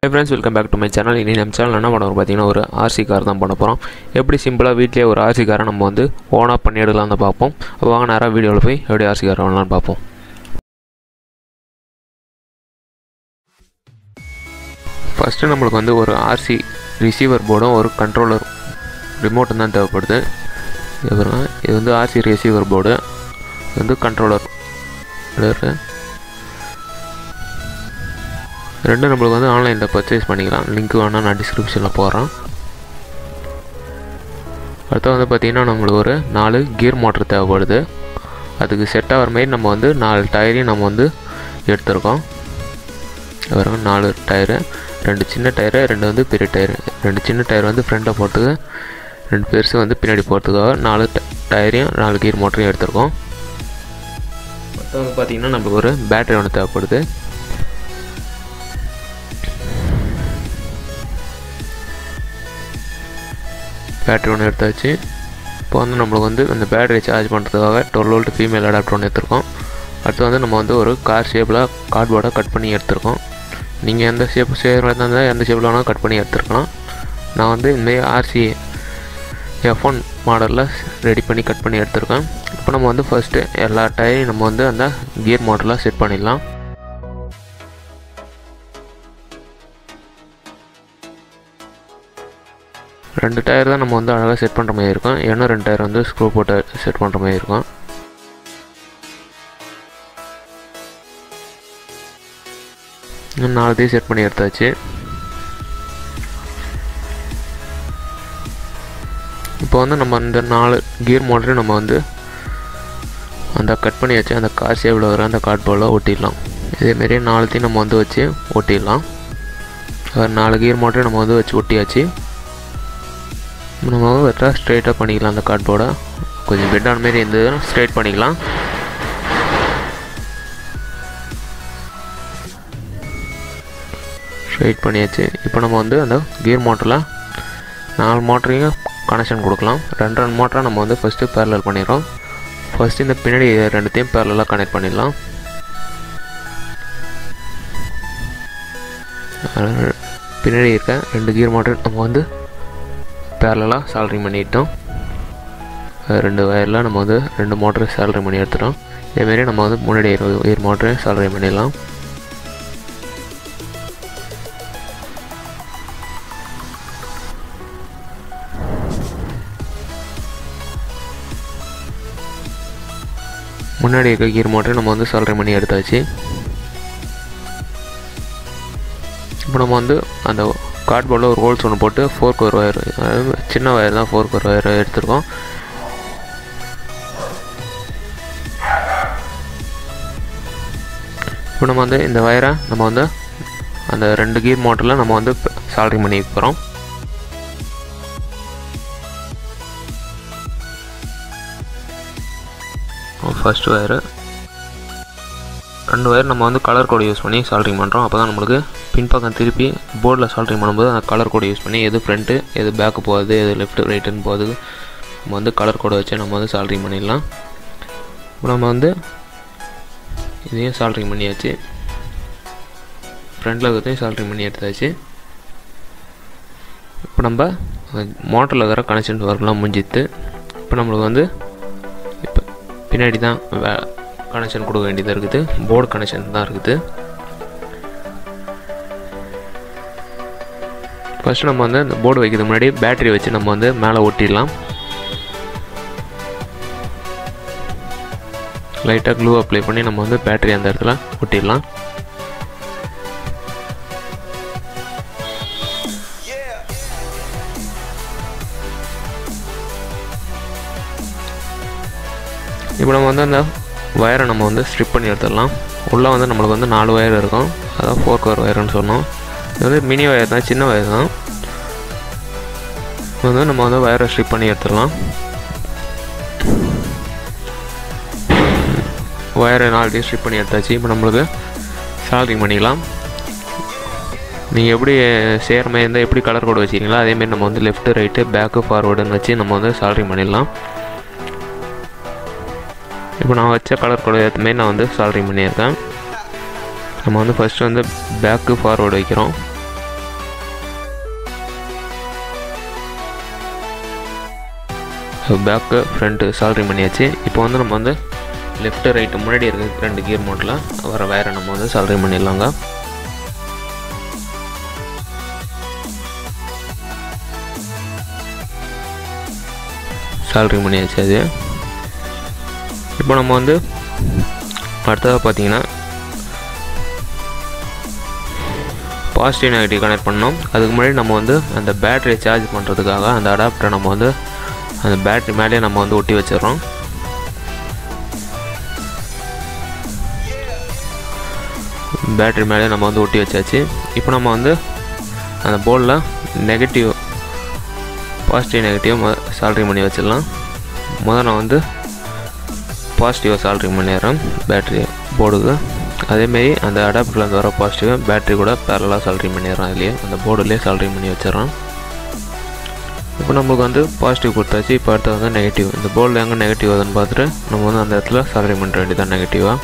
high friends welcome back to my channel இனி நம்ம channel என்ன பண்ண போறோம் பார்த்தீங்கன்னா ஒரு ஆர்சி கார் தான் பண்ண போகிறோம் எப்படி சிம்பிளாக வீட்லேயே ஒரு ஆர்சி காரை நம்ம வந்து ஓனாக பண்ணி எடுக்கலாம் தான் பார்ப்போம் அப்போ வாங்க நேராக வீடியோவில் போய் எப்படி ஆர்சி கார் பண்ணலாம்னு பார்ப்போம் ஃபஸ்ட்டு நம்மளுக்கு வந்து ஒரு ஆர்சி ரிசீவர் போர்டும் ஒரு கண்ட்ரோலர் ரிமோட்டும் தான் தேவைப்படுது இது பாருங்க இது வந்து ஆர்சி ரிசீவர் போர்டு இது வந்து கண்ட்ரோலர் இருக்கு ரெண்டும் நம்மளுக்கு வந்து ஆன்லைனில் பர்ச்சேஸ் பண்ணிக்கலாம் லிங்க் வேணால் நான் டிஸ்கிரிப்ஷனில் போடுறேன் அடுத்து வந்து பார்த்திங்கன்னா நம்மளுக்கு ஒரு நாலு கியர் மோட்டர் தேவைப்படுது அதுக்கு செட் ஆகிற மாதிரி நம்ம வந்து நாலு டயரையும் நம்ம வந்து எடுத்திருக்கோம் வரும் நாலு டயரு ரெண்டு சின்ன டயரு ரெண்டு வந்து பெரிய டயரு ரெண்டு சின்ன டயர் வந்து ஃப்ரண்ட்டில் போகிறதுக்கு ரெண்டு பெருசு வந்து பின்னாடி போகிறதுக்காக நாலு டயரையும் நாலு கியர் மோட்டரையும் எடுத்திருக்கோம் அடுத்து வந்து பார்த்திங்கன்னா நம்மளுக்கு ஒரு பேட்டரி ஒன்று தேவைப்படுது பேட்ரி ஒன்று எடுத்தாச்சு இப்போ வந்து நம்மளுக்கு வந்து அந்த பேட்டரி சார்ஜ் பண்ணுறதுக்காக டுவெல் வோல்ட் ஃபீமேல் அடாப்டர் ஒன்று எடுத்திருக்கோம் அடுத்து வந்து நம்ம வந்து ஒரு கார் ஷேப்பில் கார்ட்போர்டை கட் பண்ணி எடுத்திருக்கோம் நீங்கள் எந்த ஷேப் ஷேப்பில் இருந்தால் எந்த ஷேப்பில் வேணாலும் கட் பண்ணி எடுத்துருக்கலாம் நான் வந்து இந்தமாரி ஆர்சி எஃப் ஒன் மாடலில் ரெடி பண்ணி கட் பண்ணி எடுத்திருக்கேன் இப்போ நம்ம வந்து ஃபஸ்ட்டு எல்லா டயரையும் நம்ம வந்து அந்த கியர் மாடலில் செட் பண்ணிடலாம் ரெண்டு டயர் தான் நம்ம வந்து அழகாக செட் பண்ணுற மாதிரி இருக்கும் ஏன்னா ரெண்டு டயர் வந்து ஸ்க்ரூ போட்டு செட் பண்ணுற மாதிரி இருக்கும் இன்னும் நாலுத்தையும் செட் பண்ணி எடுத்தாச்சு இப்போ வந்து நம்ம இந்த நாலு கியர் மோட்டரையும் நம்ம வந்து அந்த கட் பண்ணி வச்சு அந்த கார் ஷேப்பில் வர அந்த கார்ட்போர்டில் ஒட்டிடலாம் இதேமாரி நாலுத்தையும் நம்ம வந்து வச்சு ஒட்டிடலாம் நாலு கியர் மோட்டரையும் நம்ம வந்து வச்சு ஒட்டியாச்சு நம்ம வெட்டாக ஸ்ட்ரைட்டாக பண்ணிக்கலாம் அந்த கார்ட்போர்டை கொஞ்சம் பெட்டான மாரி இருந்ததுன்னா ஸ்ட்ரைட் பண்ணிக்கலாம் ஸ்ட்ரைட் பண்ணியாச்சு இப்போ நம்ம வந்து அந்த கியர் மோட்டரில் நாலு மோட்டரையும் கனெக்ஷன் கொடுக்கலாம் ரெண்டு ரெண்டு மோட்டரை நம்ம வந்து ஃபஸ்ட்டு பேரலல் பண்ணிடுறோம் ஃபஸ்ட்டு இந்த பின்னாடி ரெண்டுத்தையும் பேரலாக கனெக்ட் பண்ணிடலாம் பின்னாடி இருக்க ரெண்டு கியர் மோட்டர் நம்ம வந்து பேரலாக சால்ட்ரிங் பண்ணிட்டோம் ரெண்டு வயரில் நம்ம வந்து ரெண்டு மோட்டரை சால்ட்ரிங் பண்ணி எடுத்துட்டோம் இதேமாரி நம்ம வந்து முன்னாடி உயர் மோட்டரை சால்ட்ரிங் பண்ணிடலாம் முன்னாடி இருக்க கீர் மோட்டரை நம்ம வந்து சால்ட்ரிங் பண்ணி எடுத்தாச்சு இப்போ நம்ம வந்து அந்த கார்ட்போர்டில் ஒரு ஹோல்ஸ் ஒன்று போட்டு ஃபோர்க் ஒரு ஒயர் அதாவது சின்ன ஒயர் தான் ஃபோர்க் ஒரு ஒயர் எடுத்திருக்கோம் இப்போ நம்ம வந்து இந்த ஒயரை நம்ம வந்து அந்த ரெண்டு கீர் மோட்டரில் நம்ம வந்து சால்ட்ரிங் பண்ணி போகிறோம் ஃபஸ்ட் ஒயரு ரெண்டு ஒயர் நம்ம வந்து கலர் கோடு யூஸ் பண்ணி சால்ட்ரிங் பண்ணுறோம் அப்போ தான் நம்மளுக்கு பின்பக்கம் திருப்பி போர்டில் சால்ட்ரிங் பண்ணும்போது அந்த கலர் கோடு யூஸ் பண்ணி எது ஃப்ரண்ட்டு எது பேக்கு போகுது எது லெஃப்ட் ரைட்டுன்னு போகுது நம்ம வந்து கலர் கோடை வச்சு நம்ம வந்து சால்ட்ரிங் பண்ணிடலாம் இப்போ நம்ம வந்து இதையும் சால்ட்ரிங் பண்ணியாச்சு ஃப்ரண்டில் இருக்கிறதையும் சால்ட்ரிங் பண்ணி எடுத்தாச்சு இப்போ நம்ம மோட்டரில் இருக்கிற கனெக்ஷன் ஒர்க்லாம் முடிஞ்சித்து இப்போ நம்மளுக்கு வந்து இப்போ பின்னாடி தான் வே கனெக்ஷன் கொடுக்க வேண்டியதாக இருக்குது போர்டு கனெக்ஷன் தான் இருக்குது ஃபஸ்ட்டு நம்ம வந்து இந்த போர்டு வைக்கிறதுக்கு முன்னாடி பேட்டரி வச்சு நம்ம வந்து மேலே ஒட்டிடலாம் லைட்டாக க்ளூ அப்ளை பண்ணி நம்ம வந்து பேட்டரி அந்த இடத்துல ஒட்டிடலாம் இப்போ நம்ம வந்து அந்த ஒயரை நம்ம வந்து ஸ்ட்ரிப் பண்ணி எடுத்துடலாம் உள்ளே வந்து நம்மளுக்கு வந்து நாலு ஒயர் இருக்கும் அதான் ஃபோர் கவர் ஒயர்னு சொன்னோம் இது வந்து மினி ஒயர் தான் சின்ன ஒயர் தான் வந்து நம்ம வந்து ஒயரை ஸ்ட்ரிப் பண்ணி எடுத்துடலாம் ஒயரை நாலு ஸ்ட்ரிப் பண்ணி எடுத்தாச்சு இப்போ நம்மளுக்கு சால்ட்ரிங் பண்ணிக்கலாம் நீங்கள் எப்படி சேர மாதிரி இருந்தால் எப்படி கலர் கோடு வச்சிங்களோ அதேமாரி நம்ம வந்து லெஃப்ட்டு ரைட்டு பேக்கு ஃபார்வேர்டுன்னு வச்சு நம்ம வந்து சால்ட்ரிங் பண்ணிடலாம் இப்போ நான் வச்ச கலர் கோடு ஏற்ற மாரி நான் வந்து சால்ட்ரிங் பண்ணியிருக்கேன் நம்ம வந்து ஃபஸ்ட்டு வந்து பேக்கு ஃபார்வேர்டு வைக்கிறோம் பேக்கு ஃப்ரண்ட்டு சால்ட்ரிங் பண்ணியாச்சு இப்போ வந்து நம்ம வந்து லெஃப்ட்டு ரைட்டு முன்னாடி இருக்க ரெண்டு கியர் மோட்டில் வர வயரை நம்ம வந்து சால்ட்ரிங் பண்ணிடலாங்க சால்ட்ரிங் பண்ணியாச்சு அது இப்போ நம்ம வந்து அடுத்ததாக பார்த்தீங்கன்னா பாசிட்டிவ் நெகட்டிவ் கனெக்ட் பண்ணோம் அதுக்கு முன்னாடி நம்ம வந்து அந்த பேட்டரியை சார்ஜ் பண்ணுறதுக்காக அந்த அடாப்டரை நம்ம வந்து அந்த பேட்டரி மேலேயே நம்ம வந்து ஒட்டி வச்சிடுறோம் பேட்டரி மேலே நம்ம வந்து ஒட்டி வச்சாச்சு இப்போ நம்ம வந்து அந்த போர்டில் நெகட்டிவ் பாசிட்டிவ் நெகட்டிவ் சால்ட்ரிங் பண்ணி வச்சிடலாம் முதல் நான் வந்து பாசிட்டிவாக சால்ட்ரிங் பண்ணிடுறேன் பேட்ரி போர்டுக்கு அதேமாரி அந்த அடாப்டர்லேருந்து வர பாசிட்டிவை பேட்ரி கூட பேரலாக சால்ட்ரிங் பண்ணிடுறேன் அதுலேயே அந்த போர்டுலேயே சால்ட்ரிங் பண்ணி வச்சிடறேன் இப்போ நம்மளுக்கு வந்து பாசிட்டிவ் கொடுத்தாச்சு இப்போ அடுத்து வந்து நெகட்டிவ் இந்த போர்டில் எங்கே நெகட்டிவ் வருதுன்னு பார்த்துட்டு நம்ம வந்து அந்த இடத்துல சால்ட்ரிங் பண்ணுற வேண்டியதான் நெகட்டிவாக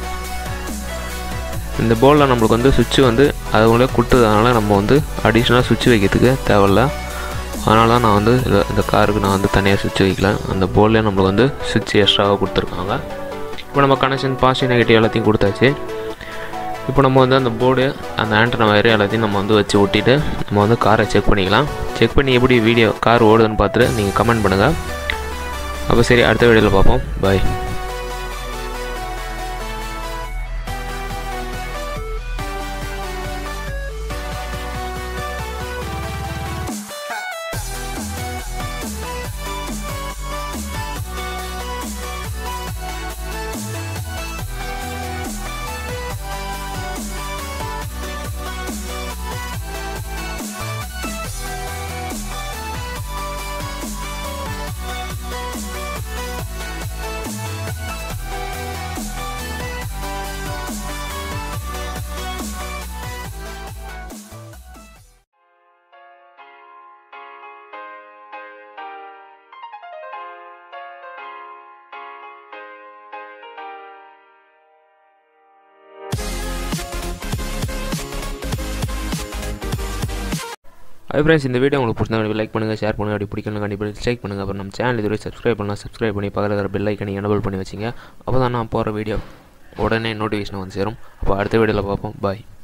இந்த போர்டில் நம்மளுக்கு வந்து சுவிட்சு வந்து அதுங்களே கொடுத்ததுனால நம்ம வந்து அடிஷ்னலாக சுவிட்ச் வைக்கிறதுக்கு தேவையில்ல அதனால தான் நான் வந்து இந்த இந்த காருக்கு நான் வந்து தனியாக சுவிட்ச் வைக்கல அந்த போர்ட்லேயே நம்மளுக்கு வந்து சுவிட்ச் எக்ஸ்ட்ராவாக கொடுத்துருக்காங்க இப்போ நம்ம கனெக்ஷன் பாசிட்டிவ் நெகட்டிவ் எல்லாத்தையும் கொடுத்தாச்சு இப்போ நம்ம வந்து அந்த போர்டு அந்த ஆண்டனா வயரு எல்லாத்தையும் நம்ம வந்து வச்சு ஒட்டிட்டு நம்ம வந்து காரை செக் பண்ணிக்கலாம் செக் பண்ணி எப்படி வீடியோ கார் ஓடுதுன்னு பார்த்துட்டு நீங்கள் கமெண்ட் பண்ணுங்கள் அப்போ சரி அடுத்த வீடியோவில் பார்ப்போம் பாய் ஹை ஃப்ரெண்ட்ஸ் இந்த வீடியோ உங்களுக்கு பிடிச்சா லைக் பண்ணுங்கள் ஷேர் பண்ணுங்கள் அப்படி பிடிக்கணும் கண்டிப்பாக டிஸ்லைக் பண்ணுங்கள் அப்புறம் நம்ம சேனல் இதுவரை சப்ஸ்கிரைப் பண்ணலாம் சப்ஸ்கிரைப் பண்ணி பக்கத்தில் இருக்கிற பெல் ஐக்கனை எனபிள் பண்ணி வச்சிங்க அப்போ தான் நான் போகிற வீடியோ உடனே நோட்டிஃபிகேஷன் வந்து சேரும் அப்போ அடுத்த வீடியோவில் பார்ப்போம் பாய்